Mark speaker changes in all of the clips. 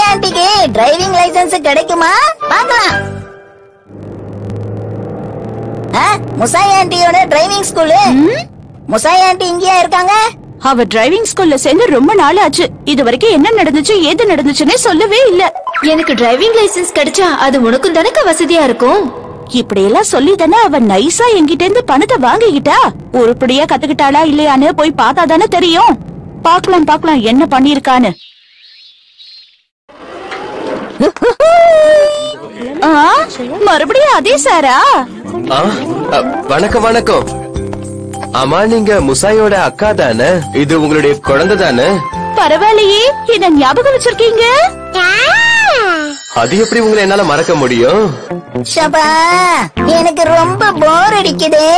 Speaker 1: ஆண்டிக்கு driving licence கிடைக்குமா பார்க்கலாம் ஆ, முசாய் ஆண்டியோட டிரைவிங் ஸ்கூலு முசாய் ஆண்டி இங்கேயா இருக்காங்க
Speaker 2: அவ டிரைவிங் ஸ்கூல்ல சேர்ந்து ரொம்ப நாள் ஆச்சு இது வரைக்கும் என்ன நடந்துச்சு ஏது நடந்துச்சுன்னே சொல்லவே இல்ல
Speaker 3: எனக்கு டிரைவிங் லைசென்ஸ் கிடைச்சா அது உனக்கும் தானக்க வசதியா இருக்கும்
Speaker 2: இப்படி எல்லாம் சொல்லி தானே அவ நைஸா என்கிட்ட இருந்து பணத்தை வாங்கிக்கிட்டா உருப்படியா கத்துக்கிட்டாளா இல்லையான்னு போய் பார்த்தா தானே தெரியும் பாக்கலாம் பாக்கலாம் என்ன பண்ணிருக்கான்னு ஆ, மறுபடியும் அதே சாரா
Speaker 4: ஆ, அ, வணக்கம் வணக்கம் ஆமா நீங்க முசாயோட அக்கா தானே இது உங்களுடைய குழந்தை தானே
Speaker 2: பரவாயில்லையே என்ன ஞாபகம் வச்சிருக்கீங்க
Speaker 4: அது எப்படி உங்களை என்னால மறக்க முடியும்
Speaker 1: ஷபா எனக்கு ரொம்ப போர் அடிக்குதே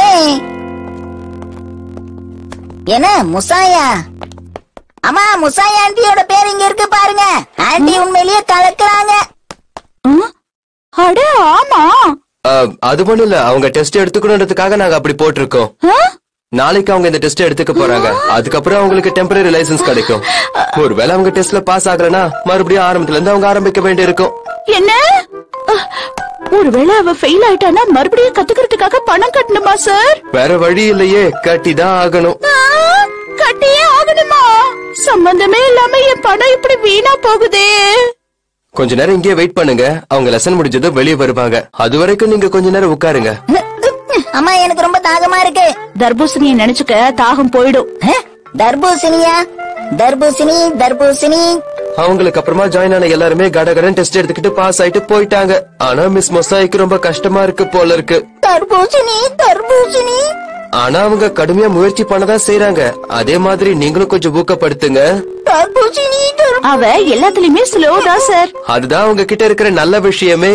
Speaker 1: என்ன முசாயா அம்மா முசாயா ஆண்டியோட பேர் இங்க இருக்கு பாருங்க ஆண்டி உண்மையிலேயே கலக்குறாங்க
Speaker 2: ஆ? அட ஆமா
Speaker 4: அ, அது ஒண்ணும் இல்ல அவங்க டெஸ்ட் எடுத்துக்கணுன்றதுக்காக நாங்க அப்படி போட்டிருக்கோம்
Speaker 2: ஆ?
Speaker 4: நாளைக்கு அவங்க இந்த டெஸ்ட் எடுத்துக்க போறாங்க அதுக்கப்புறம் அவங்களுக்கு டெம்பரரி லைசென்ஸ் கிடைக்கும் ஒருவேளை அவங்க டெஸ்ட்ல பாஸ் ஆகலனா மறுபடியும் ஆரம்பத்துல இருந்து அவங்க ஆரம்பிக்க வேண்டியிருக்கும்
Speaker 2: என்ன அஹ், ஒருவேளை அவ ஃபெயில் ஆயிட்டானா மறுபடியும் கத்துக்கிறதுக்காக பணம் கட்டணுமா சார்
Speaker 4: வேற வழி இல்லையே கட்டி தான் ஆகணும்
Speaker 2: ஆ, கட்டியே ஆகணுமா சம்பந்தமே இல்லாம என் பணம் இப்படி வீணா போகுதே
Speaker 4: கொஞ்ச நேரம் இங்கேயே வெயிட் பண்ணுங்க அவங்க லெசன் முடிஞ்சதும் வெளியே வருவாங்க அது வரைக்கும் நீங்க கொஞ்ச நேரம் உட்காருங்க
Speaker 1: அம்மா எனக்கு ரொம்ப தாகமா இருக்கு
Speaker 2: தர்பூசணியை நினைச்சுக்க தாகம் போயிடும்
Speaker 1: ஹ? தர்பூசணியா தர்பூசணி தர்பூசணி
Speaker 4: அவங்களுக்கு அப்புறமா ஜாயின் ஆன எல்லாருமே கடகடன் டெஸ்ட் எடுத்துக்கிட்டு பாஸ் ஆயிட்டு போயிட்டாங்க ஆனா மிஸ் மொசாய்க்கு ரொம்ப கஷ்டமா இருக்கு போல இருக்கு
Speaker 1: தர்பூசணி தர்பூசணி
Speaker 4: ஆனா அவங்க கடுமையா முயற்சி பண்ணதான் செய்றாங்க அதே மாதிரி நீங்களும் கொஞ்சம் ஊக்கப்படுத்துங்க
Speaker 1: தர்பூசணி தர்-
Speaker 2: அவ எல்லாத்துலயுமே ஸ்லோ தான் சார்
Speaker 4: அதுதான் அவங்க கிட்ட இருக்கிற நல்ல விஷயமே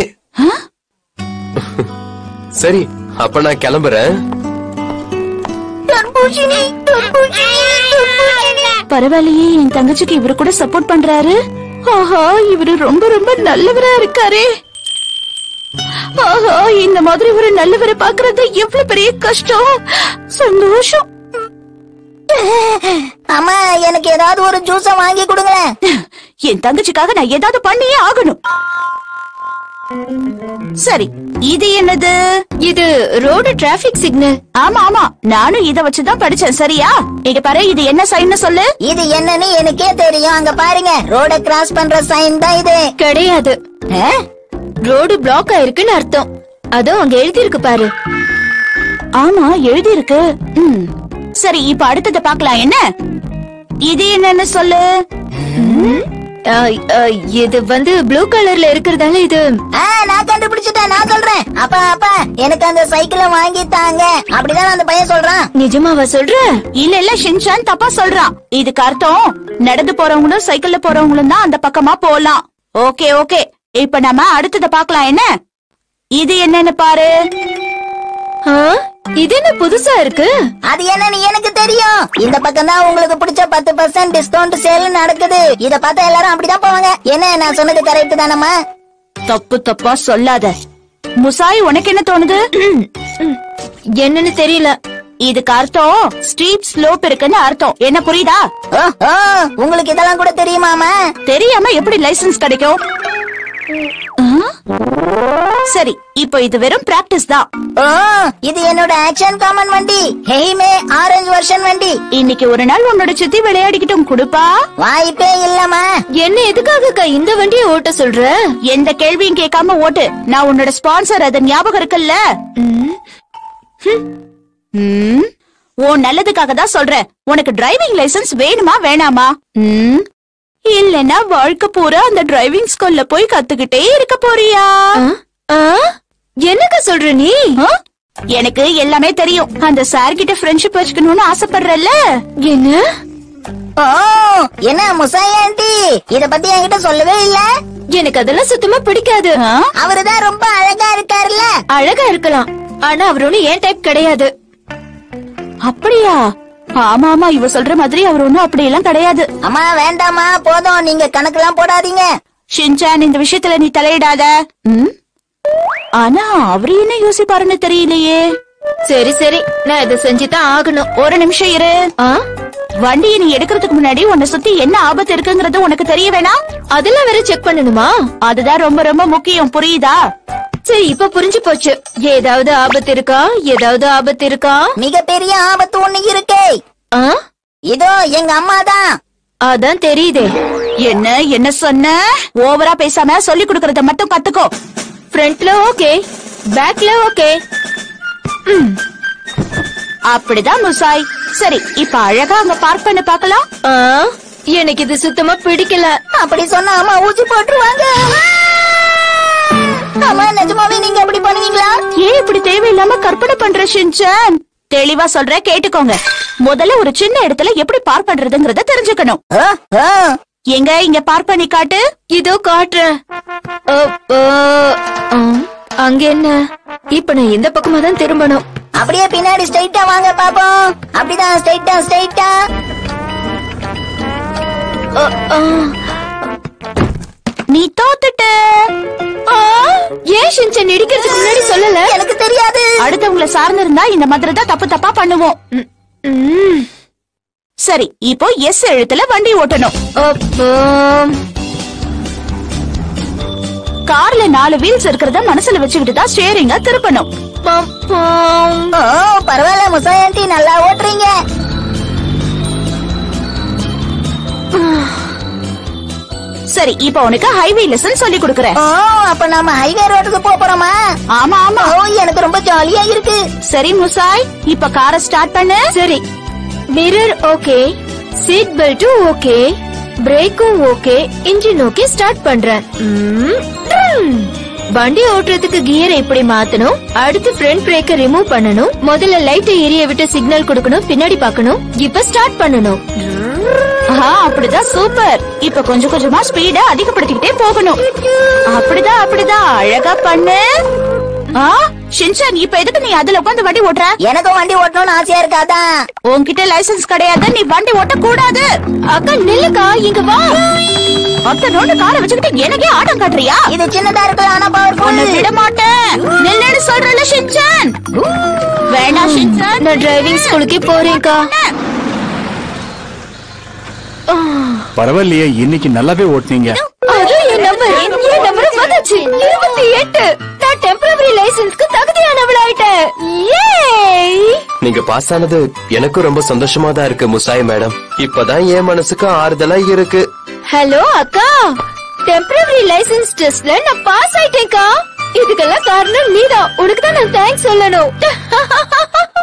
Speaker 4: சரி அப்ப நான் கிளம்புறேன்
Speaker 1: தர்பூசணி தர்பூசணி தர்பூசணி
Speaker 2: பரவாயில்லையே என் தங்கச்சிக்கு இவரு கூட சப்போர்ட் பண்றாரு ஆஹா இவரு ரொம்ப ரொம்ப நல்லவரா இருக்காரே ஆஹா இந்த மாதிரி ஒரு நல்லவரை பாக்குறது எவ்வளவு பெரிய கஷ்டம் சந்தோஷம்
Speaker 1: அம்மா எனக்கு ஏதாவது ஒரு ஜூஸ வாங்கி கொடுங்களேன்
Speaker 2: என் தங்கச்சிக்காக நான் ஏதாவது பண்ணியே ஆகணும் சரி இது என்னது
Speaker 3: இது ரோடு டிராபிக் சிக்னல்
Speaker 2: ஆமா ஆமா நானும் இத வச்சுதான் படிச்சேன் சரியா இங்க பாரு இது என்ன சைன்னு சொல்லு
Speaker 1: இது என்னன்னு எனக்கே தெரியும் அங்க பாருங்க ரோட கிராஸ் பண்ற சைன் தான் இது
Speaker 3: கிடையாது
Speaker 1: ஆ?
Speaker 3: ரோடு பிளாக் ஆயிருக்குன்னு அர்த்தம் அதுவும் அங்க எழுதி இருக்கு பாரு
Speaker 2: ஆமா எழுதி இருக்கு ம். சரி இப்ப அடுத்தத பாக்கலாம் என்ன இது என்னன்னு சொல்லு
Speaker 3: ஆ, ஆ, இது வந்து ப்ளூ கலர்ல இருக்கிறதால இது
Speaker 1: ஆ, நான் கண்டுபிடிச்சிட்டேன் நான் சொல்றேன் அப்பா அப்பா எனக்கு அந்த சைக்கிளை வாங்கி தாங்க அப்படிதான் அந்த பையன் சொல்றான்
Speaker 3: நிஜமாவா சொல்ற
Speaker 2: இல்ல இல்ல ஷின்சான் தப்பா சொல்றான் இதுக்கு அர்த்தம் நடந்து போறவங்களும் சைக்கிள்ல போறவங்களும் தான் அந்த பக்கமா போலாம் ஓகே ஓகே இப்ப நம்ம அடுத்தத பாக்கலாம் என்ன இது என்னன்னு பாரு
Speaker 3: ஆ, இது என்ன புதுசா இருக்கு
Speaker 1: அது என்னன்னு எனக்கு தெரியும் இந்த பக்கம் தான் உங்களுக்கு பிடிச்ச பத்து பர்சன்ட் டிஸ்கவுண்ட் சேல் நடக்குது இத பார்த்தா எல்லாரும் அப்படிதான் போவாங்க என்ன நான் சொன்னது கரெக்ட் தானம்மா
Speaker 2: தப்பு தப்பா சொல்லாத முசாய் உனக்கு என்ன தோணுது
Speaker 3: என்னன்னு தெரியல
Speaker 2: இதுக்கு அர்த்தம் ஸ்ட்ரீட் ஸ்லோப் இருக்குன்னு அர்த்தம் என்ன புரியுதா
Speaker 1: ஓ ஓ உங்களுக்கு இதெல்லாம் கூட தெரியுமாமா
Speaker 2: தெரியாம எப்படி லைசென்ஸ் கிடைக்கும் ஆ? சரி இப்போ இது வெறும் பிராக்டிஸ் தான்
Speaker 1: ஓ இது என்னோட ஆக்ஷன் காமன் வண்டி ஹெய்மே ஆரஞ்சு வருஷன் வண்டி
Speaker 2: இன்னைக்கு ஒரு நாள் உன்னோட சித்தி விளையாடிக்கிட்டும் கொடுப்பா
Speaker 1: வாய்ப்பே இல்லம்மா
Speaker 3: என்ன எதுக்காக இந்த வண்டியை ஓட்ட சொல்ற
Speaker 2: எந்த கேள்வியும் கேட்காம ஓட்டு நான் உன்னோட ஸ்பான்சர் அது ஞாபகம் இருக்குல்ல ம். உன் நல்லதுக்காக தான் சொல்றேன் உனக்கு டிரைவிங் லைசென்ஸ் வேணுமா வேணாமா ம். இல்லனா வாழ்க்கை பூரா அந்த டிரைவிங் ஸ்கூல்ல போய் கத்துக்கிட்டே இருக்க போறியா
Speaker 3: ஆ? என்னக்கா சொல்ற நீ
Speaker 2: ஆ? எனக்கு எல்லாமே தெரியும் அந்த சார் கிட்ட ஃப்ரெண்ட்ஷிப் வச்சுக்கணும்னு ஆசைப்படுறல்ல
Speaker 3: என்ன
Speaker 1: ஓ என்ன முசாய் ஆண்டி இத பத்தி என்கிட்ட சொல்லவே இல்ல
Speaker 3: எனக்கு அதெல்லாம் சுத்தமா பிடிக்காது
Speaker 2: ஆ?
Speaker 1: அவருதான் ரொம்ப அழகா இருக்காருல்ல
Speaker 3: அழகா இருக்கலாம் ஆனா அவர் ஒண்ணு ஏன் டைப் கிடையாது
Speaker 2: அப்படியா ஆமா ஆமா இவ சொல்ற மாதிரி அவர் ஒண்ணும் அப்படியெல்லாம் கிடையாது
Speaker 1: அம்மா வேண்டாம்மா போதும் நீங்க கணக்கெல்லாம் போடாதீங்க
Speaker 2: ஷின்சான் இந்த விஷயத்துல நீ தலையிடாத ம்? ஆனா அவரு என்ன யோசிப்பாருன்னு தெரியலையே
Speaker 3: சரி சரி நான் இதை செஞ்சுதான் ஆகணும்
Speaker 2: ஒரு நிமிஷம் இரு
Speaker 3: ஆ
Speaker 2: வண்டியை நீ எடுக்கிறதுக்கு முன்னாடி உன்னை சுத்தி என்ன ஆபத்து இருக்குங்கிறது உனக்கு தெரிய வேணாம்
Speaker 3: அதெல்லாம் வேற செக் பண்ணணுமா
Speaker 2: அதுதான் ரொம்ப ரொம்ப முக்கியம் புரியுதா
Speaker 3: சரி இப்ப புரிஞ்சு போச்சு ஏதாவது ஆபத்து இருக்கா ஏதாவது ஆபத்து இருக்கா
Speaker 1: மிகப்பெரிய ஆபத்து ஒண்ணு இருக்கே
Speaker 3: ஆ
Speaker 1: இதோ எங்க அம்மா தான்
Speaker 3: அதான் தெரியுதே
Speaker 2: என்ன என்ன சொன்ன ஓவரா பேசாம சொல்லி கொடுக்கறத மட்டும் கத்துக்கோ
Speaker 3: ஃப்ரண்ட்ல ஓகே பேக்ல ஓகே
Speaker 2: அப்படிதான் முசாய் சரி இப்ப அழகா அங்க பார்க் பண்ண பார்க்கலாம்
Speaker 3: ஆ எனக்கு இது சுத்தமா பிடிக்கல
Speaker 1: அப்படி சொன்னா அம்மா ஊசி போட்டுருவாங்க அம்மா நிஜமாவே நீங்க அப்படி பண்ணுவீங்களா
Speaker 2: ஏன் இப்படி தேவையில்லாம கற்பனை பண்ற ஷின்சான் தெளிவா சொல்ற கேட்டுக்கோங்க முதல்ல ஒரு சின்ன இடத்துல எப்படி பார்க் பண்றதுங்கறத தெரிஞ்சுக்கணும்
Speaker 1: ஆ, ஆ.
Speaker 2: எங்க இங்க பார்க் பண்ணி காட்டு
Speaker 3: இதோ காட்டுறேன் அ, அ, ஆ, அங்க என்ன இப்ப நான் இந்த பக்கமா தான் திரும்பணும்
Speaker 1: அப்படியே பின்னாடி ஸ்ட்ரைட்டா வாங்க பாப்போம் அப்படிதான் ஸ்ட்ரைட்டா ஸ்ட்ரைட்டா
Speaker 3: அ, ஆ.
Speaker 2: நீ தோத்துட்ட
Speaker 3: ஆ, ஏன் ஷின்சன் இடிக்கிறதுக்கு முன்னாடி சொல்லல
Speaker 1: எனக்கு தெரியாது
Speaker 2: அடுத்தவங்கள சார்ந்து இருந்தா இந்த மாதிரி தான் தப்பு தப்பா பண்ணுவோம்
Speaker 3: ம், ம்.
Speaker 2: சரி இப்போ எஸ் எழுத்துல வண்டி ஓட்டணும்
Speaker 3: அப்போ,
Speaker 2: கார்ல நாலு வீல்ஸ் இருக்கிறத மனசுல வச்சுக்கிட்டு தான் ஸ்டேரிங்க திருப்பணும்
Speaker 3: அப்பா.
Speaker 1: ஓ பரவாயில்ல முசாயண்டி நல்லா ஓட்டுறீங்க
Speaker 2: சரி இப்போ உனக்கு ஹைவே லெசன் சொல்லி கொடுக்கறேன்
Speaker 1: ஓ அப்ப நாம ஹைவே ரோட்டுக்கு போக போறோமா
Speaker 2: ஆமா ஆமா
Speaker 1: ஓ எனக்கு ரொம்ப ஜாலியா இருக்கு
Speaker 2: சரி முசாய் இப்ப காரை ஸ்டார்ட் பண்ணு
Speaker 3: சரி மிரர் ஓகே சீட் பெல்ட்டும் ஓகே பிரேக்கும் ஓகே இன்ஜின் ஓகே ஸ்டார்ட் பண்றேன் ம், ம். வண்டி ஓட்டுறதுக்கு கியர் எப்படி மாத்தணும் அடுத்து ஃப்ரண்ட் பிரேக்க ரிமூவ் பண்ணணும் முதல்ல லைட்டை எரிய விட்டு சிக்னல் கொடுக்கணும் பின்னாடி பார்க்கணும் இப்ப ஸ்டார்ட் பண்ணணும்
Speaker 2: ஆஹா, அப்படிதான் சூப்பர் இப்ப கொஞ்சம் கொஞ்சமா ஸ்பீட அதிகப்படுத்திக்கிட்டே போகணும் அப்படிதான் அப்படிதான் அழகா பண்ணு ஆ ஷின்சான் இப்ப எதுக்கு நீ அதுல உட்காந்து வண்டி ஓட்டுற
Speaker 1: எனக்கும் வண்டி ஓட்டணும்னு ஆசையா இருக்காதான்
Speaker 2: உன்கிட்ட லைசென்ஸ் கிடையாது நீ வண்டி ஓட்ட கூடாது
Speaker 3: அக்கா நில்லுக்கா இங்க வா
Speaker 2: அத்த நோண்டு காரை வச்சுக்கிட்டு எனக்கே ஆட்டம் காட்டுறியா
Speaker 1: இது சின்னதா இருக்கலாம் ஆனா
Speaker 2: உன்னை
Speaker 1: பவர்ஃபுல்
Speaker 2: விட மாட்டேன் நில்லுன்னு சொல்றல ஷின்சான் வேண்டாம் ஷின்சான்
Speaker 3: நான் டிரைவிங் ஸ்கூலுக்கே போறேன்க்கா
Speaker 5: பரவாயில்லையே இன்னைக்கு நல்லாவே ஓட்டுனீங்க
Speaker 3: அது என் நம்பர் என் நம்பர் வந்துச்சு இருபத்தி எட்டு நான் டெம்பரரி லைசென்ஸ்க்கு தகுதியானவள் ஆயிட்டேன் ஏய்
Speaker 4: நீங்க பாஸ் ஆனது எனக்கும் ரொம்ப சந்தோஷமா தான் இருக்கு முசாய் மேடம் இப்பதான் என் மனசுக்கு ஆறுதலா இருக்கு
Speaker 3: ஹலோ அக்கா டெம்பரரி லைசென்ஸ் டெஸ்ட்ல நான் பாஸ் ஆயிட்டேன்க்கா இதுக்கெல்லாம் காரணம் நீதான் உனக்கு தான் நான் தேங்க்ஸ் சொல்லணும்